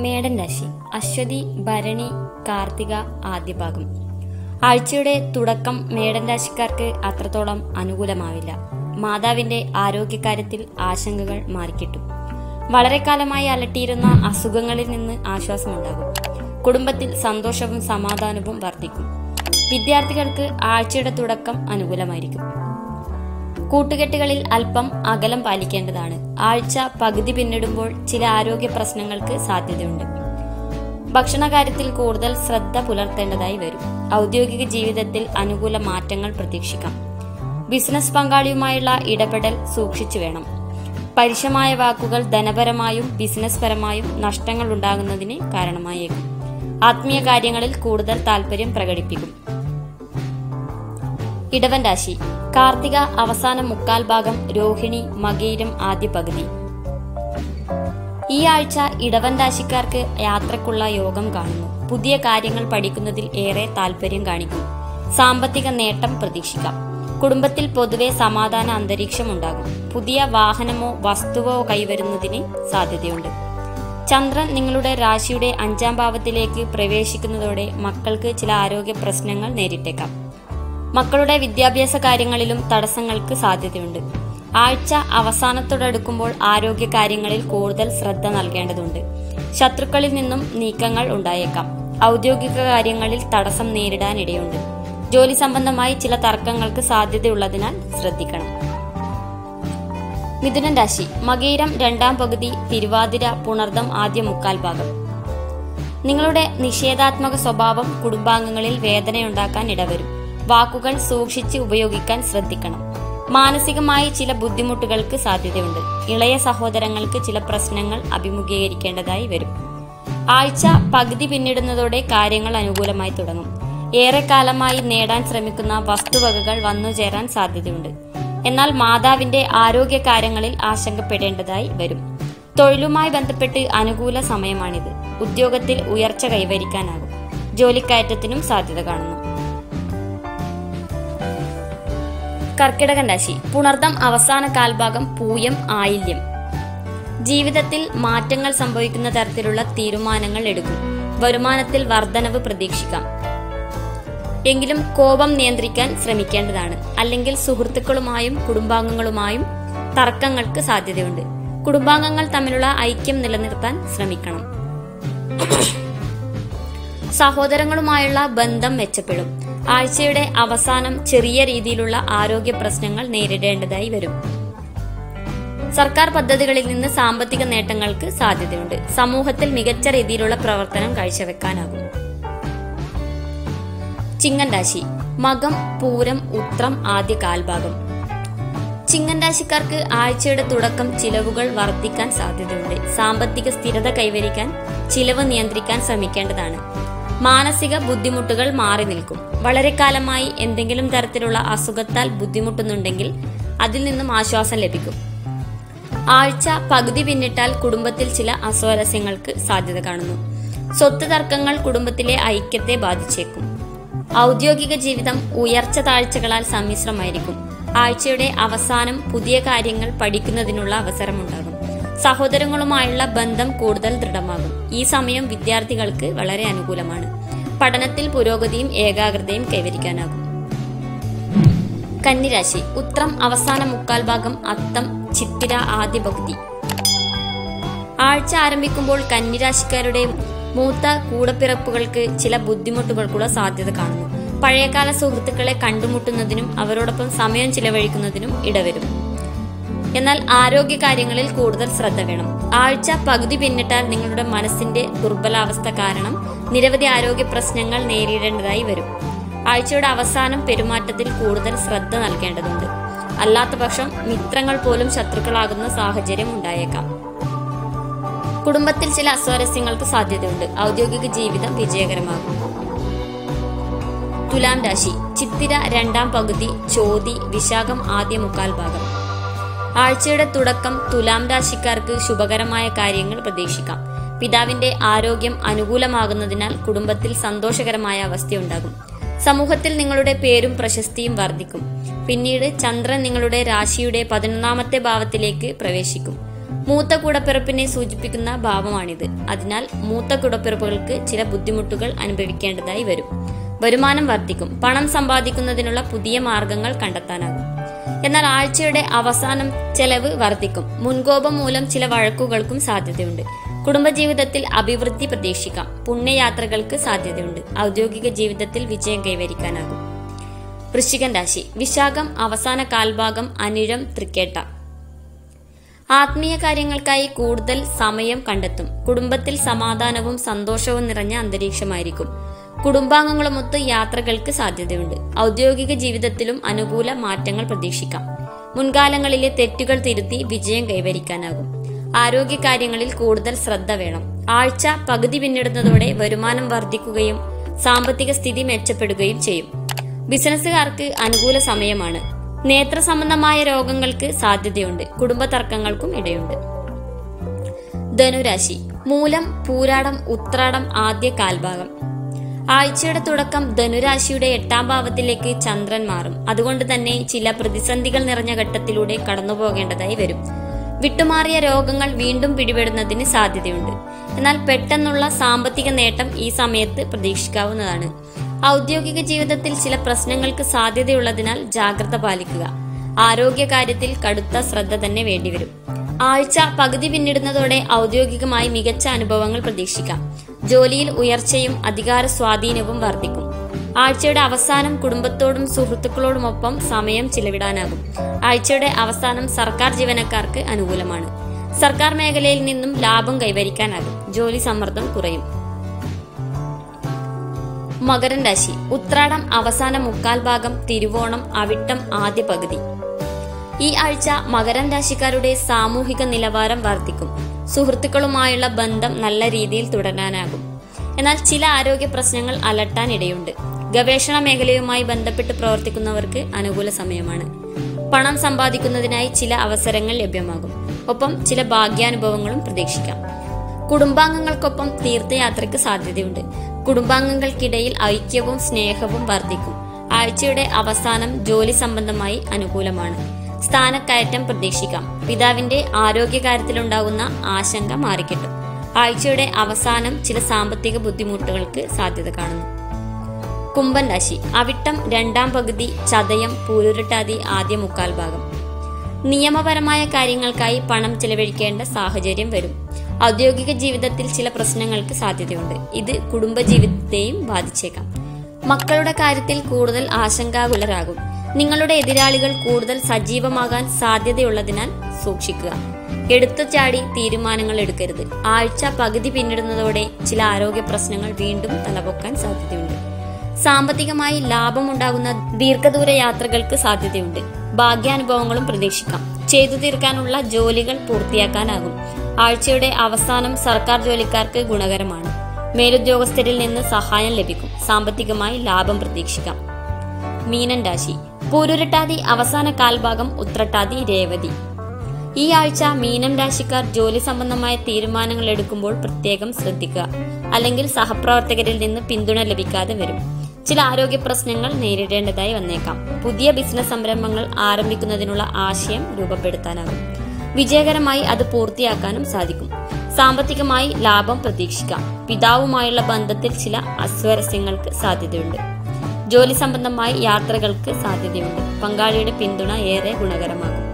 മേടൻ രാശി അശ്വതി ഭരണി കാർത്തിക ആദ്യ ഭാഗം ആഴ്ചയുടെ തുടക്കം മേടൻ രാശിക്കാർക്ക് അത്രത്തോളം അനുകൂലമാവില്ല മാതാവിന്റെ ആരോഗ്യകാര്യത്തിൽ ആശങ്കകൾ മാറിക്കിട്ടും വളരെ കാലമായി അലട്ടിയിരുന്ന അസുഖങ്ങളിൽ നിന്ന് ആശ്വാസമുണ്ടാകും കുടുംബത്തിൽ സന്തോഷവും സമാധാനവും വർദ്ധിക്കും വിദ്യാർത്ഥികൾക്ക് ആഴ്ചയുടെ തുടക്കം അനുകൂലമായിരിക്കും കൂട്ടുകെട്ടുകളിൽ അല്പം അകലം പാലിക്കേണ്ടതാണ് ആഴ്ച പകുതി പിന്നിടുമ്പോൾ ചില ആരോഗ്യ പ്രശ്നങ്ങൾക്ക് സാധ്യതയുണ്ട് ഭക്ഷണകാര്യത്തിൽ കൂടുതൽ ശ്രദ്ധ പുലർത്തേണ്ടതായി വരും ഔദ്യോഗിക ജീവിതത്തിൽ അനുകൂല മാറ്റങ്ങൾ പ്രതീക്ഷിക്കാം ബിസിനസ് പങ്കാളിയുമായുള്ള ഇടപെടൽ സൂക്ഷിച്ചു വേണം പരുഷമായ വാക്കുകൾ ധനപരമായും ബിസിനസ് പരമായും നഷ്ടങ്ങൾ ഉണ്ടാകുന്നതിന് കാരണമായേക്കും ആത്മീയ കാര്യങ്ങളിൽ കൂടുതൽ താല്പര്യം പ്രകടിപ്പിക്കും ഇടവൻ രാശി കാർത്തിക അവസാന മുക്കാൽ ഭാഗം രോഹിണി മകീരം ആദ്യ പകുതി ഈ ആഴ്ച ഇടവൻ രാശിക്കാർക്ക് യാത്രക്കുള്ള യോഗം കാണുന്നു പുതിയ കാര്യങ്ങൾ പഠിക്കുന്നതിൽ ഏറെ താല്പര്യം കാണിക്കും സാമ്പത്തിക നേട്ടം പ്രതീക്ഷിക്കാം കുടുംബത്തിൽ പൊതുവെ സമാധാന അന്തരീക്ഷം ഉണ്ടാകും പുതിയ വാഹനമോ വസ്തുവോ കൈവരുന്നതിന് സാധ്യതയുണ്ട് ചന്ദ്രൻ നിങ്ങളുടെ രാശിയുടെ അഞ്ചാം ഭാവത്തിലേക്ക് പ്രവേശിക്കുന്നതോടെ മക്കൾക്ക് ചില ആരോഗ്യ പ്രശ്നങ്ങൾ നേരിട്ടേക്കാം മക്കളുടെ വിദ്യാഭ്യാസ കാര്യങ്ങളിലും തടസ്സങ്ങൾക്ക് സാധ്യതയുണ്ട് ആഴ്ച അവസാനത്തോടടുക്കുമ്പോൾ ആരോഗ്യ കാര്യങ്ങളിൽ കൂടുതൽ ശ്രദ്ധ നൽകേണ്ടതുണ്ട് ശത്രുക്കളിൽ നിന്നും നീക്കങ്ങൾ ഉണ്ടായേക്കാം ഔദ്യോഗിക കാര്യങ്ങളിൽ തടസ്സം നേരിടാനിടയുണ്ട് ജോലി സംബന്ധമായി ചില തർക്കങ്ങൾക്ക് സാധ്യതയുള്ളതിനാൽ ശ്രദ്ധിക്കണം മിഥുനൻ രാശി മകീരം രണ്ടാം പകുതി തിരുവാതിര പുണർദം ആദ്യ മുക്കാൽ ഭാഗം നിങ്ങളുടെ നിഷേധാത്മക സ്വഭാവം കുടുംബാംഗങ്ങളിൽ വേദനയുണ്ടാക്കാൻ ഇടവരും വാക്കുകൾ സൂക്ഷിച്ച് ഉപയോഗിക്കാൻ ശ്രദ്ധിക്കണം മാനസികമായി ചില ബുദ്ധിമുട്ടുകൾക്ക് സാധ്യതയുണ്ട് ഇളയ സഹോദരങ്ങൾക്ക് ചില പ്രശ്നങ്ങൾ അഭിമുഖീകരിക്കേണ്ടതായി വരും ആഴ്ച പകുതി പിന്നിടുന്നതോടെ കാര്യങ്ങൾ അനുകൂലമായി തുടങ്ങും ഏറെക്കാലമായി നേടാൻ ശ്രമിക്കുന്ന വസ്തുവകകൾ വന്നുചേരാൻ സാധ്യതയുണ്ട് എന്നാൽ മാതാവിന്റെ ആരോഗ്യ കാര്യങ്ങളിൽ ആശങ്കപ്പെടേണ്ടതായി വരും തൊഴിലുമായി ബന്ധപ്പെട്ട് അനുകൂല സമയമാണിത് ഉദ്യോഗത്തിൽ ഉയർച്ച കൈവരിക്കാനാകും ജോലിക്കയറ്റത്തിനും സാധ്യത കാണുന്നു കർക്കിടകൻ രാശി പുണർദം അവസാന കാൽഭാഗം പൂയം ആയില്യം ജീവിതത്തിൽ മാറ്റങ്ങൾ സംഭവിക്കുന്ന തരത്തിലുള്ള തീരുമാനങ്ങൾ എടുക്കും വരുമാനത്തിൽ വർധനവ് പ്രതീക്ഷിക്കാം എങ്കിലും കോപം നിയന്ത്രിക്കാൻ ശ്രമിക്കേണ്ടതാണ് അല്ലെങ്കിൽ സുഹൃത്തുക്കളുമായും കുടുംബാംഗങ്ങളുമായും തർക്കങ്ങൾക്ക് സാധ്യതയുണ്ട് കുടുംബാംഗങ്ങൾ തമ്മിലുള്ള ഐക്യം നിലനിർത്താൻ ശ്രമിക്കണം സഹോദരങ്ങളുമായുള്ള ബന്ധം മെച്ചപ്പെടും ആഴ്ചയുടെ അവസാനം ചെറിയ രീതിയിലുള്ള ആരോഗ്യ പ്രശ്നങ്ങൾ നേരിടേണ്ടതായി വരും സർക്കാർ പദ്ധതികളിൽ നിന്ന് സാമ്പത്തിക നേട്ടങ്ങൾക്ക് സാധ്യതയുണ്ട് സമൂഹത്തിൽ മികച്ച രീതിയിലുള്ള പ്രവർത്തനം കാഴ്ചവെക്കാനാകും ചിങ്ങൻ രാശി മകം പൂരം ഉത്രം ആദ്യ കാൽഭാഗം ചിങ്ങൻ രാശിക്കാർക്ക് ആഴ്ചയുടെ തുടക്കം ചിലവുകൾ വർദ്ധിക്കാൻ സാധ്യതയുണ്ട് സാമ്പത്തിക സ്ഥിരത കൈവരിക്കാൻ ചിലവ് നിയന്ത്രിക്കാൻ ശ്രമിക്കേണ്ടതാണ് മാനസിക ബുദ്ധിമുട്ടുകൾ മാറി നിൽക്കും വളരെ കാലമായി എന്തെങ്കിലും തരത്തിലുള്ള അസുഖത്താൽ ബുദ്ധിമുട്ടുന്നുണ്ടെങ്കിൽ അതിൽ നിന്നും ആശ്വാസം ലഭിക്കും ആഴ്ച പകുതി പിന്നിട്ടാൽ കുടുംബത്തിൽ ചില അസ്വാരസ്യങ്ങൾക്ക് സാധ്യത കാണുന്നു സ്വത്ത് തർക്കങ്ങൾ കുടുംബത്തിലെ ഐക്യത്തെ ബാധിച്ചേക്കും ഔദ്യോഗിക ജീവിതം ഉയർച്ച താഴ്ചകളാൽ സമ്മിശ്രമായിരിക്കും ആഴ്ചയുടെ അവസാനം പുതിയ കാര്യങ്ങൾ പഠിക്കുന്നതിനുള്ള അവസരമുണ്ടാകും സഹോദരങ്ങളുമായുള്ള ബന്ധം കൂടുതൽ ദൃഢമാകും ഈ സമയം വിദ്യാർത്ഥികൾക്ക് വളരെ അനുകൂലമാണ് പഠനത്തിൽ പുരോഗതിയും ഏകാഗ്രതയും കൈവരിക്കാനാകും കന്നിരാശി ഉത്രം അവസാന മുക്കാൽ ഭാഗം അത്തം ചിത്തിര ആദ്യ പകുതി ആഴ്ച ആരംഭിക്കുമ്പോൾ കന്നിരാശിക്കാരുടെ മൂത്ത കൂടപ്പിറപ്പുകൾക്ക് ചില ബുദ്ധിമുട്ടുകൾക്കുള്ള സാധ്യത കാണുന്നു പഴയകാല സുഹൃത്തുക്കളെ കണ്ടുമുട്ടുന്നതിനും അവരോടൊപ്പം സമയം ചിലവഴിക്കുന്നതിനും ഇടവരും എന്നാൽ ആരോഗ്യ കാര്യങ്ങളിൽ കൂടുതൽ ശ്രദ്ധ വേണം ആഴ്ച പകുതി പിന്നിട്ടാൽ നിങ്ങളുടെ മനസ്സിന്റെ ദുർബലാവസ്ഥ കാരണം നിരവധി ആരോഗ്യ പ്രശ്നങ്ങൾ നേരിടേണ്ടതായി വരും ആഴ്ചയുടെ അവസാനം പെരുമാറ്റത്തിൽ കൂടുതൽ ശ്രദ്ധ നൽകേണ്ടതുണ്ട് അല്ലാത്ത പക്ഷം മിത്രങ്ങൾ പോലും ശത്രുക്കളാകുന്ന സാഹചര്യം ഉണ്ടായേക്കാം കുടുംബത്തിൽ ചില അസ്വാരസ്യങ്ങൾക്ക് സാധ്യതയുണ്ട് ഔദ്യോഗിക ജീവിതം വിജയകരമാകും തുലാം രാശി ചിത്തിര രണ്ടാം പകുതി ചോതി വിശാഖം ആദ്യ മുക്കാൽ ഭാഗം ആഴ്ചയുടെ തുടക്കം തുലാം രാശിക്കാർക്ക് ശുഭകരമായ കാര്യങ്ങൾ പ്രതീക്ഷിക്കാം പിതാവിന്റെ ആരോഗ്യം അനുകൂലമാകുന്നതിനാൽ കുടുംബത്തിൽ സന്തോഷകരമായ അവസ്ഥയുണ്ടാകും സമൂഹത്തിൽ നിങ്ങളുടെ പേരും പ്രശസ്തിയും വർദ്ധിക്കും പിന്നീട് ചന്ദ്രൻ നിങ്ങളുടെ രാശിയുടെ പതിനൊന്നാമത്തെ ഭാവത്തിലേക്ക് പ്രവേശിക്കും മൂത്ത കൂടപ്പിറപ്പിനെ സൂചിപ്പിക്കുന്ന ഭാവമാണിത് അതിനാൽ മൂത്ത കൂടപ്പിറപ്പുകൾക്ക് ചില ബുദ്ധിമുട്ടുകൾ അനുഭവിക്കേണ്ടതായി വരും വരുമാനം വർദ്ധിക്കും പണം സമ്പാദിക്കുന്നതിനുള്ള പുതിയ മാർഗങ്ങൾ കണ്ടെത്താനാകും എന്നാൽ ആഴ്ചയുടെ അവസാനം ചെലവ് വർദ്ധിക്കും മുൻകോപം മൂലം ചില വഴക്കുകൾക്കും സാധ്യതയുണ്ട് കുടുംബജീവിതത്തിൽ അഭിവൃദ്ധി പ്രതീക്ഷിക്കാം പുണ്യയാത്രകൾക്ക് സാധ്യതയുണ്ട് ഔദ്യോഗിക ജീവിതത്തിൽ വിജയം കൈവരിക്കാനാകും വൃശ്ചികൻ രാശി വിശാഖം അവസാന കാൽഭാഗം അനിഴം തൃക്കേട്ട ആത്മീയ കാര്യങ്ങൾക്കായി കൂടുതൽ സമയം കണ്ടെത്തും കുടുംബത്തിൽ സമാധാനവും സന്തോഷവും നിറഞ്ഞ അന്തരീക്ഷമായിരിക്കും കുടുംബാംഗങ്ങളുമൊത്ത് യാത്രകൾക്ക് സാധ്യതയുണ്ട് ഔദ്യോഗിക ജീവിതത്തിലും അനുകൂല മാറ്റങ്ങൾ പ്രതീക്ഷിക്കാം മുൻകാലങ്ങളിലെ തെറ്റുകൾ തിരുത്തി വിജയം കൈവരിക്കാനാകും ആരോഗ്യകാര്യങ്ങളിൽ കൂടുതൽ ശ്രദ്ധ വേണം ആഴ്ച പകുതി പിന്നിടുന്നതോടെ വരുമാനം വർദ്ധിക്കുകയും സാമ്പത്തിക സ്ഥിതി മെച്ചപ്പെടുകയും ചെയ്യും ബിസിനസ്സുകാർക്ക് അനുകൂല സമയമാണ് നേത്ര സംബന്ധമായ രോഗങ്ങൾക്ക് സാധ്യതയുണ്ട് കുടുംബ തർക്കങ്ങൾക്കും ഇടയുണ്ട് ധനുരാശി മൂലം പൂരാടം ഉത്രാടം ആദ്യ കാൽഭാഗം ആഴ്ചയുടെ തുടക്കം ധനുരാശിയുടെ എട്ടാം ഭാവത്തിലേക്ക് ചന്ദ്രൻ മാറും അതുകൊണ്ട് തന്നെ ചില പ്രതിസന്ധികൾ നിറഞ്ഞ ഘട്ടത്തിലൂടെ കടന്നുപോകേണ്ടതായി വരും വിട്ടുമാറിയ രോഗങ്ങൾ വീണ്ടും പിടിപെടുന്നതിന് സാധ്യതയുണ്ട് എന്നാൽ പെട്ടെന്നുള്ള സാമ്പത്തിക നേട്ടം ഈ സമയത്ത് പ്രതീക്ഷിക്കാവുന്നതാണ് ഔദ്യോഗിക ജീവിതത്തിൽ ചില പ്രശ്നങ്ങൾക്ക് സാധ്യതയുള്ളതിനാൽ ജാഗ്രത പാലിക്കുക ആരോഗ്യകാര്യത്തിൽ കടുത്ത ശ്രദ്ധ തന്നെ വേണ്ടിവരും ആഴ്ച പകുതി പിന്നിടുന്നതോടെ ഔദ്യോഗികമായി മികച്ച അനുഭവങ്ങൾ പ്രതീക്ഷിക്കാം ജോലിയിൽ ഉയർച്ചയും അധികാര സ്വാധീനവും വർദ്ധിക്കും ആഴ്ചയുടെ അവസാനം കുടുംബത്തോടും സുഹൃത്തുക്കളോടുമൊപ്പം സമയം ചിലവിടാനാകും ആഴ്ചയുടെ അവസാനം സർക്കാർ ജീവനക്കാർക്ക് അനുകൂലമാണ് സർക്കാർ മേഖലയിൽ നിന്നും ലാഭം കൈവരിക്കാനാകും ജോലി സമ്മർദ്ദം കുറയും മകരൻ രാശി ഉത്രാടം അവസാന മുക്കാൽ ഭാഗം തിരുവോണം അവിട്ടം ആദ്യ പകുതി ഈ ആഴ്ച മകരം രാശിക്കാരുടെ സാമൂഹിക നിലവാരം വർദ്ധിക്കും സുഹൃത്തുക്കളുമായുള്ള ബന്ധം നല്ല രീതിയിൽ തുടരാനാകും എന്നാൽ ചില ആരോഗ്യ പ്രശ്നങ്ങൾ അലട്ടാൻ ഇടയുണ്ട് ഗവേഷണ മേഖലയുമായി ബന്ധപ്പെട്ട് പ്രവർത്തിക്കുന്നവർക്ക് അനുകൂല സമയമാണ് പണം സമ്പാദിക്കുന്നതിനായി ചില അവസരങ്ങൾ ലഭ്യമാകും ഒപ്പം ചില ഭാഗ്യാനുഭവങ്ങളും പ്രതീക്ഷിക്കാം കുടുംബാംഗങ്ങൾക്കൊപ്പം തീർത്ഥയാത്രയ്ക്ക് സാധ്യതയുണ്ട് കുടുംബാംഗങ്ങൾക്കിടയിൽ ഐക്യവും സ്നേഹവും വർദ്ധിക്കും ആഴ്ചയുടെ അവസാനം ജോലി സംബന്ധമായി അനുകൂലമാണ് സ്ഥാനക്കയറ്റം പ്രതീക്ഷിക്കാം പിതാവിന്റെ ആരോഗ്യകാര്യത്തിലുണ്ടാകുന്ന ആശങ്ക മാറിക്കിട്ടും ആഴ്ചയുടെ അവസാനം ചില സാമ്പത്തിക ബുദ്ധിമുട്ടുകൾക്ക് സാധ്യത കാണുന്നു കുംഭൻ രാശി അവിട്ടം രണ്ടാം പകുതി ചതയം പൂരുരുട്ടാതി ആദ്യ മുക്കാൽ ഭാഗം നിയമപരമായ കാര്യങ്ങൾക്കായി പണം ചെലവഴിക്കേണ്ട സാഹചര്യം വരും ഔദ്യോഗിക ജീവിതത്തിൽ ചില പ്രശ്നങ്ങൾക്ക് സാധ്യതയുണ്ട് ഇത് കുടുംബജീവിതത്തെയും ബാധിച്ചേക്കാം മക്കളുടെ കാര്യത്തിൽ കൂടുതൽ ആശങ്കാകുലരാകും നിങ്ങളുടെ എതിരാളികൾ കൂടുതൽ സജീവമാകാൻ സാധ്യതയുള്ളതിനാൽ സൂക്ഷിക്കുക എടുത്തു ചാടി തീരുമാനങ്ങൾ എടുക്കരുത് ആഴ്ച പകുതി പിന്നിടുന്നതോടെ ചില ആരോഗ്യ പ്രശ്നങ്ങൾ വീണ്ടും തലപൊക്കാൻ സാധ്യതയുണ്ട് സാമ്പത്തികമായി ലാഭമുണ്ടാകുന്ന ദീർഘദൂര യാത്രകൾക്ക് സാധ്യതയുണ്ട് ഭാഗ്യാനുഭവങ്ങളും പ്രതീക്ഷിക്കാം ചെയ്തു തീർക്കാനുള്ള ജോലികൾ പൂർത്തിയാക്കാനാകും ആഴ്ചയുടെ അവസാനം സർക്കാർ ജോലിക്കാർക്ക് ഗുണകരമാണ് മേലുദ്യോഗസ്ഥരിൽ നിന്ന് സഹായം ലഭിക്കും സാമ്പത്തികമായി ലാഭം പ്രതീക്ഷിക്കാം മീനൻ രാശി പൂരുരട്ടാതി അവസാന കാൽഭാഗം ഉത്രട്ടാതി രേവതി ഈ ആഴ്ച മീനം രാശിക്കാർ ജോലി സംബന്ധമായ തീരുമാനങ്ങൾ എടുക്കുമ്പോൾ പ്രത്യേകം ശ്രദ്ധിക്കുക അല്ലെങ്കിൽ സഹപ്രവർത്തകരിൽ നിന്ന് പിന്തുണ ലഭിക്കാതെ വരും ചില ആരോഗ്യ പ്രശ്നങ്ങൾ നേരിടേണ്ടതായി വന്നേക്കാം പുതിയ ബിസിനസ് സംരംഭങ്ങൾ ആരംഭിക്കുന്നതിനുള്ള ആശയം രൂപപ്പെടുത്താനാകും വിജയകരമായി അത് പൂർത്തിയാക്കാനും സാധിക്കും സാമ്പത്തികമായി ലാഭം പ്രതീക്ഷിക്കാം പിതാവുമായുള്ള ബന്ധത്തിൽ ചില അസ്വരസ്യങ്ങൾക്ക് സാധ്യതയുണ്ട് ജോലി സംബന്ധമായി യാത്രകൾക്ക് സാധ്യതയുണ്ട് പങ്കാളിയുടെ പിന്തുണ ഏറെ ഗുണകരമാകും